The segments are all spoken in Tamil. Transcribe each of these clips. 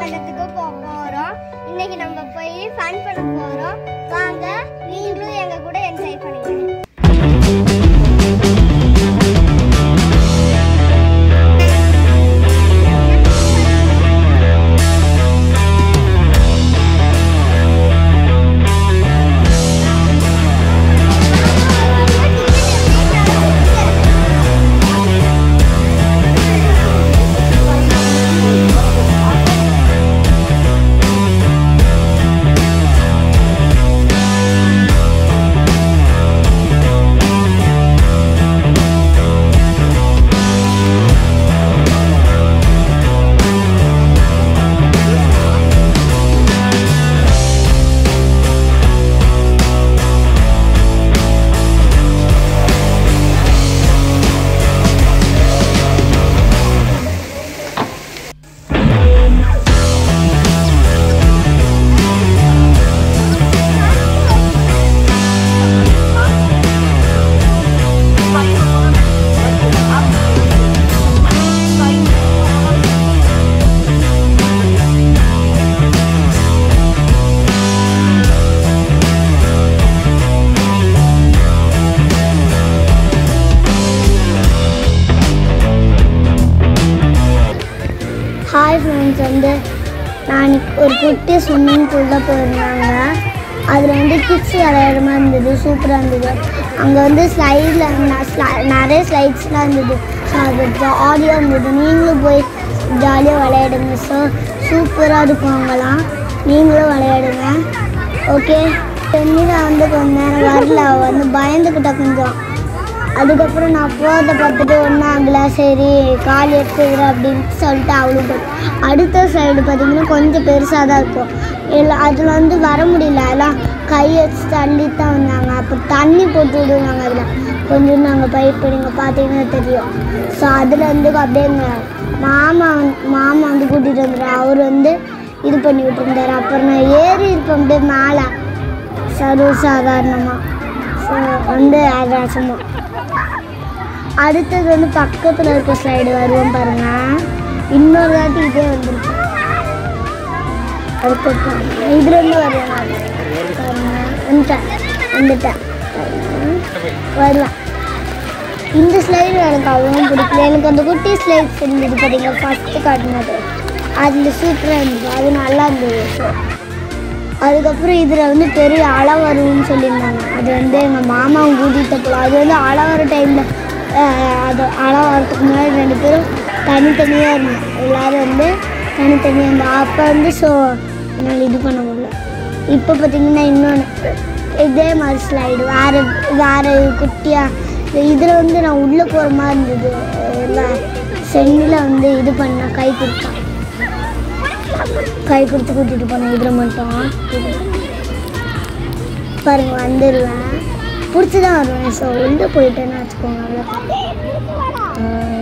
பள்ளத்துக்கு போக போறோம் இன்னைக்கு நம்ம போய் ஃபன் பண்ண போறோம் வாங்க நீங்களும் எங்க கூட என்ஜாய் பண்ணுங்க ஹாய் ஃப்ரெண்ட்ஸ் வந்து நான் ஒரு குட்டி ஸ்விம்மிங் பூலில் போயிருந்தாங்க அதில் வந்து கிட்ஸ் விளையாடுற மாதிரி இருந்தது சூப்பராக இருந்தது அங்கே வந்து ஸ்லைடில் நிறைய ஸ்லைட்ஸ்லாம் இருந்தது ஸோ அது ஜாலியாக இருந்தது நீங்களும் போய் ஜாலியாக விளையாடுங்க ஸோ சூப்பராக இருக்கும் அங்கெல்லாம் நீங்களும் விளையாடுங்க ஓகே தென்னில் வந்து கொஞ்ச நேரம் வரல அவ வந்து பயந்துக்கிட்ட கொஞ்சம் அதுக்கப்புறம் நான் போகிறத பார்த்துட்டு ஒன்றும் ஆகல சரி கால் எடுத்துக்கிறேன் அப்படின்னு சொல்லிட்டு அவளுக்கு அடுத்த சைடு பார்த்தீங்கன்னா கொஞ்சம் பெருசாக தான் இருக்கும் இல்லை அதில் வந்து வர முடியல எல்லாம் கை வச்சு தள்ளி தான் வந்தாங்க அப்போ தண்ணி போட்டு விடுவாங்க அதில் கொஞ்சம் நாங்கள் பயிர் பண்ணிங்க பார்த்தீங்கன்னா தெரியும் ஸோ அதில் வந்து அப்படியே எங்கள் மாமா வந்து- மாமா வந்து கூட்டிகிட்டு வந்துட்டார் அவர் வந்து இது பண்ணி விட்டுருந்தாரு அப்புறம் நான் ஏறி இருப்பேன் அப்படியே மேலே சர்வ சாதாரணமாக ஸோ வந்து அதான் சும்மா அடுத்தது வந்து பக்கத்தில் இருக்க ஸ்லைடு வருவோம் பாருங்க இன்னொரு வாட்டி இதே வந்துருக்கு அடுத்தது இதுல இருந்து வருவேன் நான். பாருங்க வந்துட்டேன் வந்துட்டேன் பாருங்க. வரலாம் இந்த ஸ்லைடு எனக்கு அவ்வளோ பிடிக்கல எனக்கு அந்த குட்டி ஸ்லைட்ஸ் இருந்தது பார்த்தீங்க ஃபஸ்ட்டு காட்டினது அதில் சூப்பராக இருந்தது அது நல்லா இருந்தது அதுக்கப்புறம் இதில் வந்து பெரிய அலை வரும்னு சொல்லியிருந்தாங்க அது வந்து எங்கள் மாமாவும் கூட்டிகிட்டு போகலாம் அது வந்து அலை வர டைமில் அது அலை வரதுக்கு முன்னாடி ரெண்டு பேரும் தனித்தனியாக இருந்தோம் எல்லோரும் வந்து தனித்தனியாக இருந்தோம் அப்போ வந்து ஸோ என்னால் இது பண்ண முடியல இப்போ பார்த்தீங்கன்னா இன்னொன்று இதே மாதிரி ஸ்லைடு வேறு வேறு குட்டியாக இதில் வந்து நான் உள்ளே போகிற மாதிரி இருந்தது இல்லை சென்னில் வந்து இது பண்ண கை கொடுத்தான் கை கொடுத்து கூட்டிட்டு போனேன் இதில் மட்டும் பாருங்க வந்துடுவேன் பிடிச்சி தான் வருவேன் ஸோ உள்ளே போயிட்டேன்னு வச்சுக்கோங்க அவ்வளோதான்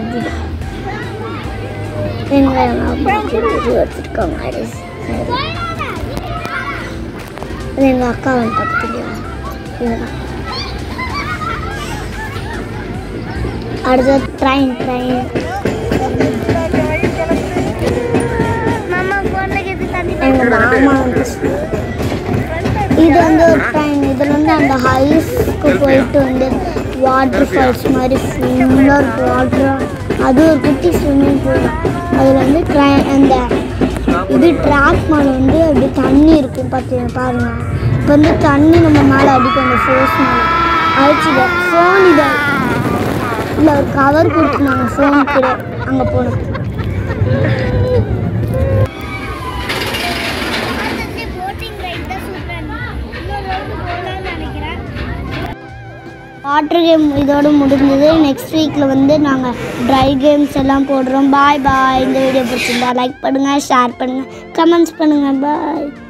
வெங்காயம் வச்சுருக்கோங்க இது எங்கள் அக்கா வந்து பார்த்துட்டியா இதுதான் அடுத்தது ட்ரெயின் ட்ரெயின் எங்கள் மாமா வந்து இது வந்து ஒரு ட்ரெயின் இதில் வந்து அந்த ஹைஸ்க்கு போயிட்டு வந்து வாட்டர் ஃபால்ஸ் மாதிரி ஃபுல்லாக இருக்கும் வாட்டர் அது ஒரு குட்டி ஸ்விம்மிங் பூல் அதில் வந்து ட்ரெயின் அந்த இது ட்ராக் மேலே வந்து அப்படி தண்ணி இருக்கும் பார்த்து பாருங்க இப்போ வந்து தண்ணி நம்ம மேலே அடிக்கும் அந்த ஃபோர்ஸ் மேலே அடிச்சுது ஃபோன் இதை இல்லை ஒரு கவர் கொடுத்துருந்தாங்க ஃபோன் கூட அங்கே போனோம் வாட்டர் கேம் இதோட முடிஞ்சது நெக்ஸ்ட் வீக்கில் வந்து நாங்கள் ட்ரை கேம்ஸ் எல்லாம் போடுறோம் பாய் பாய் இந்த வீடியோ பிடிச்சிருந்தா லைக் பண்ணுங்கள் ஷேர் பண்ணுங்கள் கமெண்ட்ஸ் பண்ணுங்கள் பாய்